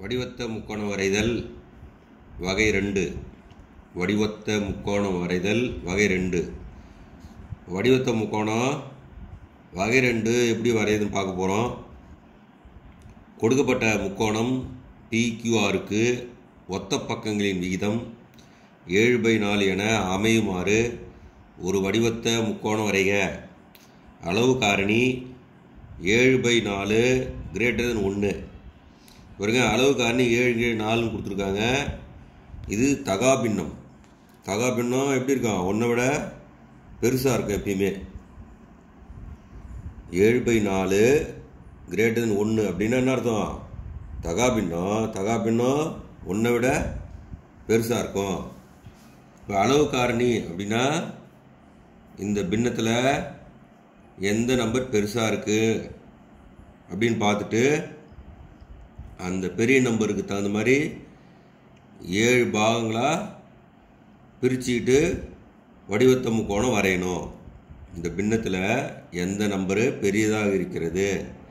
வடிவத்த முக்கோணம் வரைதல் வகை ரெண்டு வடிவத்த முக்கோணம் வரைதல் வகை ரெண்டு வடிவத்த முக்கோணம் வகை ரெண்டு எப்படி வரையுதுன்னு பார்க்க போகிறோம் கொடுக்கப்பட்ட முக்கோணம் பிக்யூஆருக்கு ஒத்த பக்கங்களின் விகிதம் ஏழு பை நாலு என அமையுமாறு ஒரு வடிவத்த முக்கோணம் வரைக அளவு காரணி ஏழு பை நாலு கிரேட்டர் தென் ஒன்று பாருங்க அளவு காரணி ஏழு ஏழு நாலுன்னு கொடுத்துருக்காங்க இது தகாபின்னம் தகாபின்னம் எப்படி இருக்கும் ஒன்றை விட பெருசாக இருக்கும் எப்பயுமே ஏழு பை நாலு கிரேட்டர் தென் ஒன்று அப்படின்னா என்ன அர்த்தம் தகாபின்னம் தகாபின்னம் ஒன்றை விட பெருசாக இருக்கும் இப்போ அளவு காரணி அப்படின்னா இந்த பின்னத்தில் எந்த நம்பர் பெருசாக இருக்குது அப்படின்னு பார்த்துட்டு அந்த பெரிய நம்பருக்கு தகுந்த மாதிரி ஏழு பாகங்களாக பிரிச்சுக்கிட்டு வடிவத்த முக்கோணம் வரையணும் இந்த பின்னத்தில் எந்த நம்பரு பெரியதாக இருக்கிறது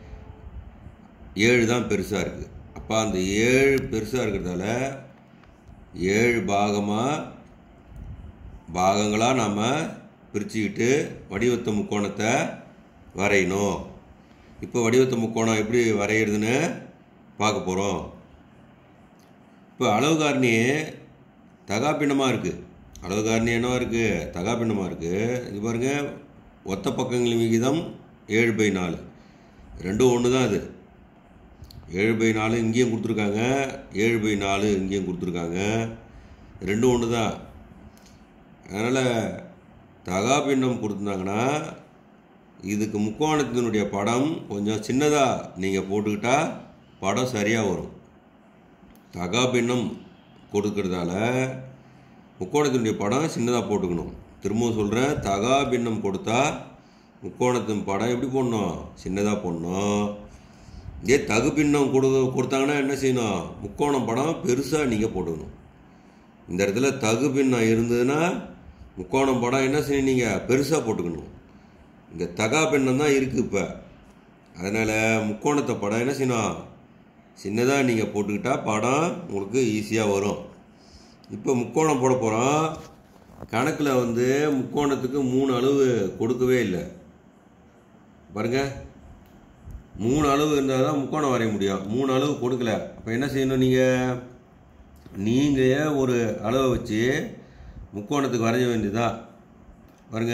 ஏழு தான் பெருசாக இருக்குது அப்போ அந்த ஏழு பெருசாக இருக்கிறதால ஏழு பாகமாக பாகங்களாக நாம் பிரிச்சுக்கிட்டு வடிவத்த முக்கோணத்தை வரையணும் இப்போ வடிவத்த முக்கோணம் எப்படி வரைகிறதுன்னு பார்க்க போகிறோம் இப்போ அளவு காரணி தகாபின்னமாக இருக்குது அளவு காரணி என்னவா இருக்குது தகாபின்னமாக இருக்குது இது பாருங்கள் ஒத்த பக்கங்களின் விகிதம் ஏழு பை நாலு ரெண்டும் ஒன்று தான் அது ஏழு பை நாலு இங்கேயும் கொடுத்துருக்காங்க ஏழு பை நாலு இங்கேயும் கொடுத்துருக்காங்க ரெண்டும் ஒன்று தான் அதனால் தகாபின்னம் கொடுத்துருந்தாங்கன்னா இதுக்கு முக்கோணத்தினுடைய படம் கொஞ்சம் சின்னதாக நீங்கள் போட்டுக்கிட்டா படம் சரியாக வரும் தகாபின்னம் கொடுக்கறதால முக்கோணத்தினுடைய படம் சின்னதாக போட்டுக்கணும் திரும்பவும் சொல்கிறேன் தகாபின்னம் கொடுத்தா முக்கோணத்தின் படம் எப்படி போடணும் சின்னதாக போடணும் இதே தகுபின்னம் கொடு கொடுத்தாங்கன்னா என்ன செய்யணும் முக்கோணம் படம் பெருசாக நீங்கள் போட்டுக்கணும் இந்த இடத்துல தகுபின்னம் இருந்ததுன்னா முக்கோணம் படம் என்ன செய்யணும் நீங்கள் பெருசாக போட்டுக்கணும் இந்த தகா பின்னம் தான் இருக்குது இப்போ அதனால் முக்கோணத்தை படம் என்ன செய்யணும் சின்னதாக நீங்கள் போட்டுக்கிட்டா படம் உங்களுக்கு ஈஸியாக வரும் இப்போ முக்கோணம் போட போகிறோம் கணக்கில் வந்து முக்கோணத்துக்கு மூணு அளவு கொடுக்கவே இல்லை பாருங்க மூணு அளவு இருந்தால் தான் முக்கோணம் வரைய முடியும் மூணு அளவு கொடுக்கல அப்போ என்ன செய்யணும் நீங்கள் நீங்கள் ஒரு அளவை வச்சு முக்கோணத்துக்கு வரைஞ்ச வேண்டியதுதான் பாருங்க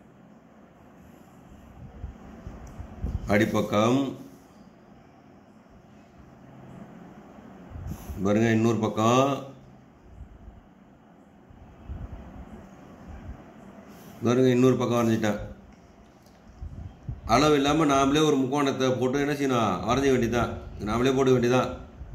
அடிப்பக்கம் பாருங்க இன்னொரு பக்கம் பாருங்க இன்னொரு பக்கம் வரைஞ்சிட்டேன் அளவு இல்லாமல் நாமளே ஒரு முக்கோணத்தை போட்டு என்ன செய்யணும் வரைஞ்ச வேண்டியதான் நாமளே போட வேண்டியதான்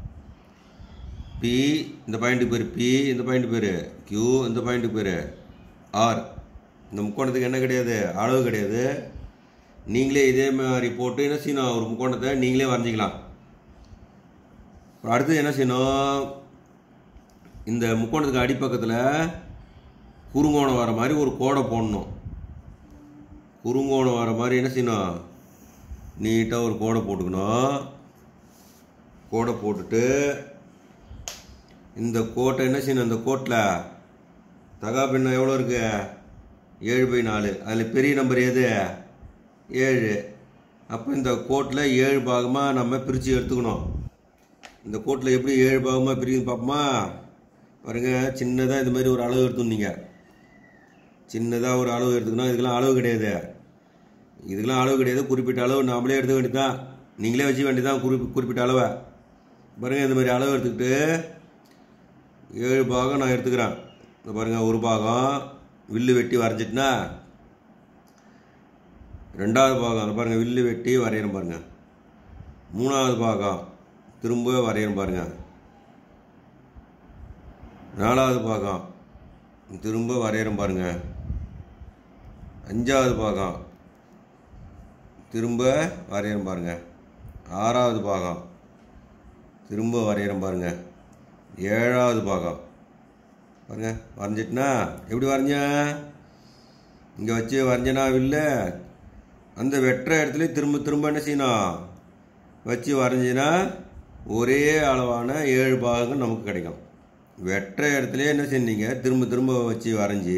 பி இந்த பாயிண்ட்டுக்கு பேர் பி இந்த பாயிண்ட் பேர் கியூ இந்த பாயிண்ட்டுக்கு பேர் ஆர் இந்த முக்கோணத்துக்கு என்ன கிடையாது அளவு கிடையாது நீங்களே இதே மாதிரி போட்டு என்ன செய்யணும் ஒரு முக்கோணத்தை நீங்களே வரைஞ்சிக்கலாம் அடுத்து என்ன செய்யணும் இந்த முக்கோணத்துக்கு அடிப்பக்கத்தில் குறுங்கோணம் வர மாதிரி ஒரு கோடை போடணும் குறுங்கோணம் வர மாதிரி என்ன செய்யணும் நீட்டாக ஒரு கோடை போட்டுக்கணும் கோடை போட்டுட்டு இந்த கோட்டை என்ன செய்யணும் இந்த கோட்டில் தகா பின்னம் எவ்வளோ இருக்கு ஏழு பை நாலு அதில் பெரிய நம்பர் எது ஏழு அப்போ இந்த கோட்டில் ஏழு பாகமாக நம்ம பிரித்து எடுத்துக்கணும் இந்த கோட்டில் எப்படி ஏழு பாகமாக பிரிக்குது பார்ப்போமா பாருங்கள் சின்னதாக இந்த மாதிரி ஒரு அளவு எடுத்துனீங்க சின்னதாக ஒரு அளவு எடுத்துக்கணும் இதுக்கெல்லாம் அளவு கிடையாது இதுக்கெல்லாம் அளவு கிடையாது குறிப்பிட்ட அளவு நாமளே எடுத்துக்க வேண்டியதான் நீங்களே வச்சுக்க வேண்டியதான் குறி குறிப்பிட்ட அளவை பாருங்கள் இந்த மாதிரி அளவு எடுத்துக்கிட்டு ஏழு பாகம் நான் எடுத்துக்கிறேன் இந்த பாருங்கள் ஒரு பாகம் வில்லு வெட்டி வரைஞ்சிட்டுனா ரெண்டாவது பாகம் அதை பாருங்கள் வில்லு வெட்டி வரைகிறேன் பாருங்கள் மூணாவது பாகம் திரும்ப வரைகிறேன் பாருங்கள் நாலாவது பாகம் திரும்ப வரைகிறேன் பாருங்கள் அஞ்சாவது பாகம் திரும்ப வரைகிறேன் பாருங்கள் ஆறாவது பாகம் திரும்ப வரைகிறேன் பாருங்கள் ஏழாவது பாகம் பாருங்க வரைஞ்சிட்டுனா எப்படி வரைஞ்சேன் இங்கே வச்சு வரைஞ்சனா இல்லை அந்த வெட்டுற இடத்துல திரும்ப திரும்ப என்ன செய்யணும் வச்சு வரைஞ்சினா ஒரே அளவான ஏழு பாகங்கள் நமக்கு கிடைக்கும் வெற்ற இடத்துல என்ன செஞ்சீங்க திரும்ப திரும்ப வச்சு வரைஞ்சி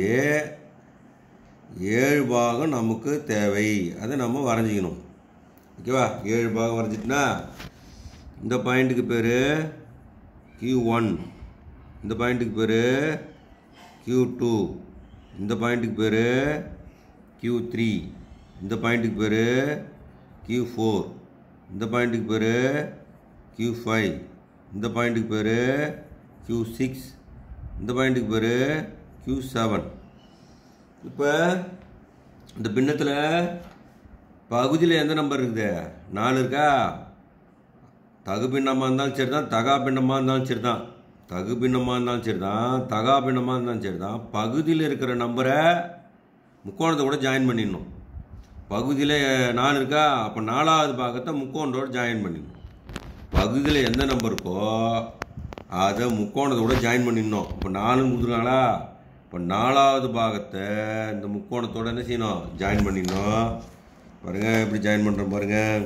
ஏழு பாகம் நமக்கு தேவை அதை நம்ம வரைஞ்சிக்கணும் ஓகேவா ஏழு பாகம் வரைஞ்சிட்டுனா இந்த பாயிண்ட்டுக்கு பேர் கியூ ஒன் இந்த பாயிண்ட்டுக்கு பேர் கியூ டூ இந்த பாயிண்ட்டுக்கு பேர் கியூ த்ரீ இந்த பாயிண்ட்டுக்கு பேர் கியூ ஃபோர் இந்த பாயிண்ட்டுக்கு பேர் கியூ ஃபைவ் இந்த பாயிண்ட்டுக்கு பேர் கியூ சிக்ஸ் இந்த பாயிண்ட்டுக்கு பேர் கியூ செவன் இப்போ இந்த பின்னத்தில் பகுதியில் எந்த நம்பர் இருக்குது நாலு இருக்கா தகு பின்னமாக இருந்தாலும் சரி தான் தகா பின்னமாக இருந்தாலும் சரி தான் தகு பின்னமாக இருந்தாலும் சரி தான் தகா பின்னமாக இருந்தாலும் சரி தான் பகுதியில் இருக்கிற நம்பரை முக்கோணத்தை கூட ஜாயின் பண்ணிடணும் பகுதியில் நாலு இருக்கா அப்போ நாலாவது பாகத்தை முக்கோணத்தோட ஜாயின் பண்ணிடணும் பகுதியில் எந்த நம்பர் இருக்கோ அதை முக்கோணத்தை கூட ஜாயின் பண்ணிடணும் இப்போ நாலுன்னு கொடுத்துருக்காங்களா இப்போ நாலாவது பாகத்தை இந்த முக்கோணத்தோட என்ன செய்யணும் ஜாயின் பண்ணிடணும் பாருங்கள் எப்படி ஜாயின் பண்ணுறோம் பாருங்கள்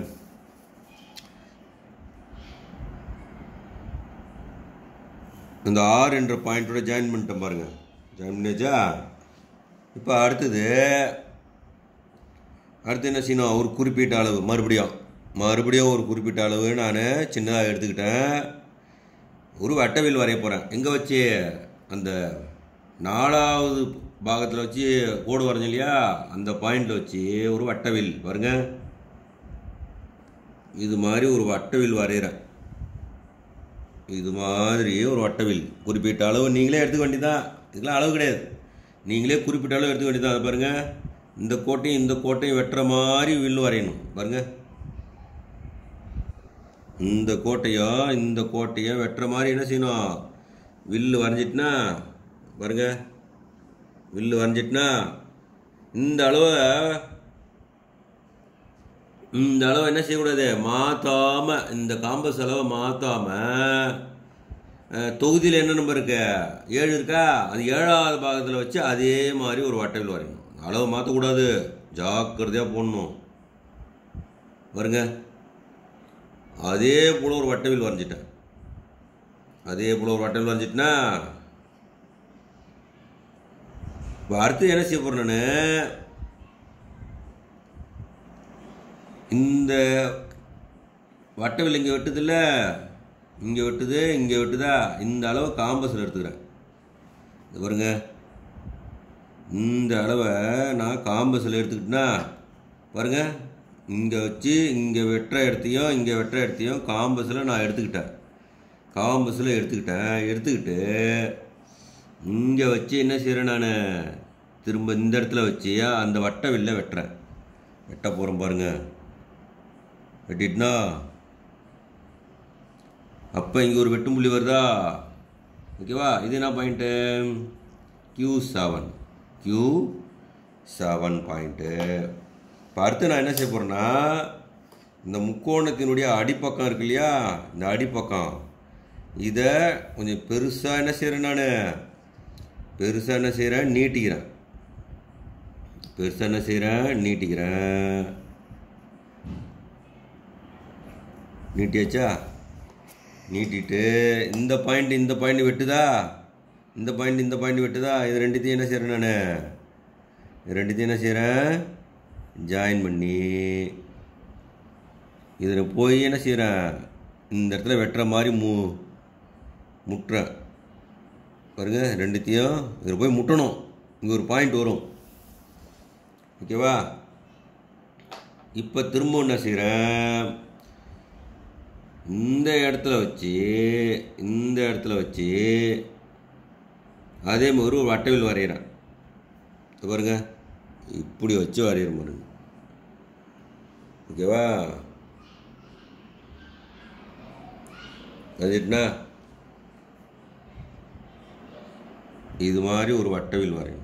இந்த ஆர் என்ற பாயிண்டோட ஜாயின் பண்ணிட்டேன் பாருங்கள் ஜாயின் பண்ணியாச்சா இப்போ அடுத்தது அடுத்து என்ன செய்யணும் ஒரு குறிப்பிட்ட அளவு மறுபடியும் மறுபடியும் ஒரு குறிப்பிட்ட அளவு நான் சின்னதாக எடுத்துக்கிட்டேன் ஒரு வட்டவில் வரைய போகிறேன் எங்கே வச்சு அந்த நாலாவது பாகத்தில் வச்சு கோடு வரைஞ்சோம் இல்லையா அந்த பாயிண்டில் வச்சு ஒரு வட்டவில் பாருங்க இது மாதிரி ஒரு வட்டவில் வரைகிறேன் இது மாதிரி ஒரு வட்டவில் குறிப்பிட்ட அளவு நீங்களே எடுத்துக்க வேண்டியதான் இதெல்லாம் அளவு கிடையாது நீங்களே குறிப்பிட்ட அளவு எடுத்துக்க வேண்டியதான் அதை பாருங்கள் இந்த கோட்டையும் இந்த கோட்டையும் வெட்டுற மாதிரி வில் வரையணும் பாருங்க இந்த கோட்டையும் இந்த கோட்டையும் வெட்டுற மாதிரி என்ன செய்யணும் வில்லு வரைஞ்சிட்டுனா பாருங்க வில்லு வரைஞ்சிட்டுனா இந்த அளவை இந்த அளவு என்ன செய்யக்கூடாது மாற்றாம இந்த காம்பஸ் அளவை மாற்றாம தொகுதியில் என்ன நம்பர் இருக்கு ஏழு இருக்கா அது ஏழாவது பாகத்தில் வச்சு அதே மாதிரி ஒரு வட்டவில் வரையணும் அளவு மாற்றக்கூடாது ஜாக்கிரதையாக போடணும் பாருங்க அதே போல் ஒரு வட்டவில் வரைஞ்சிட்டேன் அதே போல் ஒரு வட்டவில் வரைஞ்சிட்டேன்னா இப்போ அடுத்து என்ன செய்ய போகிறேன் நான் இந்த வட்டவில் இங்கே வெட்டுதில்ல இங்கே வெட்டுது இங்கே வெட்டுதா இந்த அளவு காம்பஸில் எடுத்துக்கிறேன் இது பாருங்க இந்த அளவை நான் காம்பஸில் எடுத்துக்கிட்டேன்னா பாருங்க இங்கே வச்சு இங்கே வெட்டுற இடத்தையும் இங்கே வெட்டுற இடத்தையும் காம்பஸில் நான் எடுத்துக்கிட்டேன் காம்பஸில் எடுத்துக்கிட்டேன் எடுத்துக்கிட்டு இங்கே வச்சு என்ன செய்கிறேன் நான் திரும்ப இந்த இடத்துல வச்சு அந்த வட்ட வில்ல வெட்டுறேன் வெட்ட போகிறேன் பாருங்கள் வெட்டிட்டுனா அப்போ இங்கே ஒரு வெட்டும் புள்ளி வருதா ஓகேவா இது என்ன point Q seven Q seven point இப்போ அடுத்து நான் என்ன செய்ய போகிறேன்னா இந்த முக்கோணத்தினுடைய அடிப்பக்கம் இருக்கு இல்லையா இந்த அடிப்பக்கம் இதை கொஞ்சம் பெருசாக என்ன செய்கிறேன் நான் பெருசாக என்ன செய்கிறேன் நீட்டிக்கிறேன் பெருசாக என்ன செய்கிறேன் நீட்டிக்கிறேன் நீட்டியாச்சா நீட்டிட்டு இந்த பாயிண்ட் இந்த பாயிண்ட் வெட்டுதா இந்த பாயிண்ட் இந்த பாயிண்ட் வெட்டுதா இது ரெண்டுத்தையும் என்ன செய்கிறேன் நான் இது ரெண்டுத்தையும் என்ன செய்கிறேன் ஜாயின் பண்ணி இதில் போய் என்ன செய்கிறேன் இந்த இடத்துல வெட்டுற மாதிரி மு முட்டுறேன் பாருங்க ரெண்டுத்தையும் இதில் போய் முட்டணும் இங்கே ஒரு பாயிண்ட் வரும் ஓகேவா இப்போ திரும்ப என்ன செய்கிறேன் இந்த இடத்துல வச்சு இந்த இடத்துல வச்சு அதே மாதிரி ஒரு வட்டவில் வரைகிறேன் இது பாருங்க இப்படி வச்சு வரைகிறேன் பாருங்க ஓகேவா அதுனா இது மாதிரி ஒரு வட்டவில் வரையணும்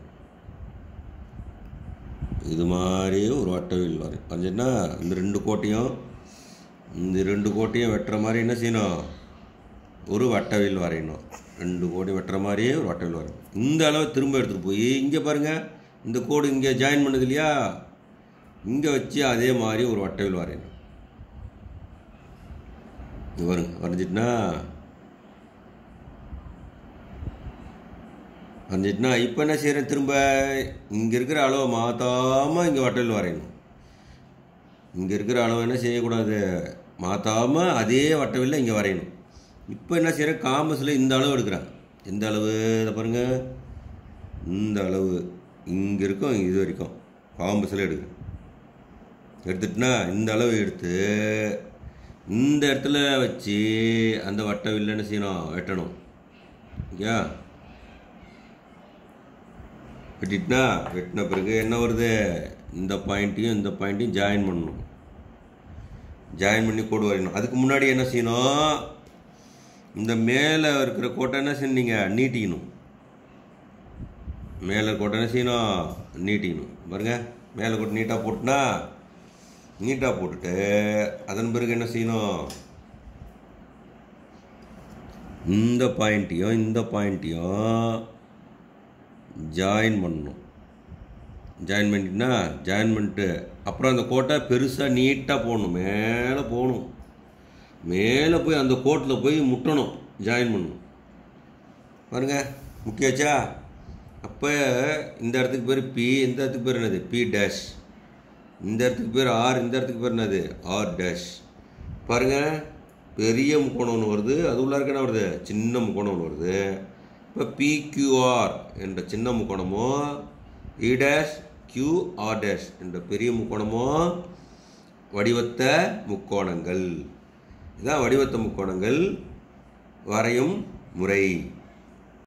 இது மாதிரி ஒரு வட்டவில் வரையும் வரைஞ்சிட்டா இந்த ரெண்டு கோட்டையும் இந்த ரெண்டு கோட்டையும் வெட்டுற மாதிரி என்ன செய்யணும் ஒரு வட்டவில் வரையணும் ரெண்டு கோடி வெட்டுற மாதிரியே ஒரு வட்டவில் வரையணும் இந்த அளவு திரும்ப எடுத்துகிட்டு போய் இங்கே பாருங்கள் இந்த கோடு இங்கே ஜாயின் பண்ணுது இல்லையா இங்கே வச்சு அதே மாதிரி ஒரு வட்டவில் வரையணும் இது பாருங்க வரைஞ்சிட்டுனா வரைஞ்சிட்டுனா இப்போ என்ன செய்கிறேன் திரும்ப இங்கே இருக்கிற அளவை மாற்றாமல் இங்கே வட்டல் வரையணும் இங்கே இருக்கிற அளவு என்ன செய்யக்கூடாது மாற்றாமல் அதே வட்டவில்லை இங்கே வரையணும் இப்போ என்ன செய்கிறேன் காமஸில் இந்த அளவு எடுக்கிறேன் எந்த அளவு இதை பாருங்கள் இந்த அளவு இங்கே இருக்கும் இது வரைக்கும் காம்பஸில் எடுக்கிறேன் எடுத்துட்டுனா இந்த அளவு எடுத்து இந்த இடத்துல வச்சு அந்த வட்ட வில்ல என்ன செய்யணும் வெட்டணும் ஓகே வெட்டிட்டுனா வெட்டின பிறகு என்ன வருது இந்த பாயிண்ட்டையும் இந்த பாயிண்ட்டையும் ஜாயின் பண்ணணும் ஜாயின் பண்ணி கோடு வரையணும் அதுக்கு முன்னாடி என்ன செய்யணும் இந்த மேலே இருக்கிற கோட்டை என்ன செஞ்சீங்க நீட்டிக்கணும் மேலே கோட்டை என்ன செய்யணும் நீட்டிக்கணும் பாருங்க மேலே கோட்டை நீட்டாக போட்டுனா நீட்டாக போட்டுட்டு அதன் பிறகு என்ன செய்யணும் இந்த பாயிண்ட்டையும் இந்த பாயிண்ட்டையும் ஜாயின் பண்ணணும் ஜாயின் பண்ணிட்டுனா ஜாயின் பண்ணிட்டு அப்புறம் அந்த கோட்டை பெருசாக நீட்டாக போடணும் மேலே போகணும் மேலே போய் அந்த கோட்டில் போய் முட்டணும் ஜாயின் பண்ணணும் பாருங்க முக்கியாச்சா அப்போ இந்த இடத்துக்கு பேர் பி இந்த இடத்துக்கு பேர் என்னது பி டேஷ் இந்த இடத்துக்கு பேர் ஆர் இந்த இடத்துக்கு பேர் என்னது ஆர் டேஷ் பாருங்க பெரிய முக்கோணம் ஒன்று வருது அது உள்ளார்க்கு என்ன வருது சின்ன முக்கோணம் ஒன்று வருது இப்போ பிக்யூஆர் என்ற சின்ன முக்கோணமோ இ டேஷ் கியூ ஆர் டேஷ் என்ற பெரிய முக்கோணமோ வடிவத்த முக்கோணங்கள் இதான் வடிவத்த முக்கோணங்கள் வரையும் முறை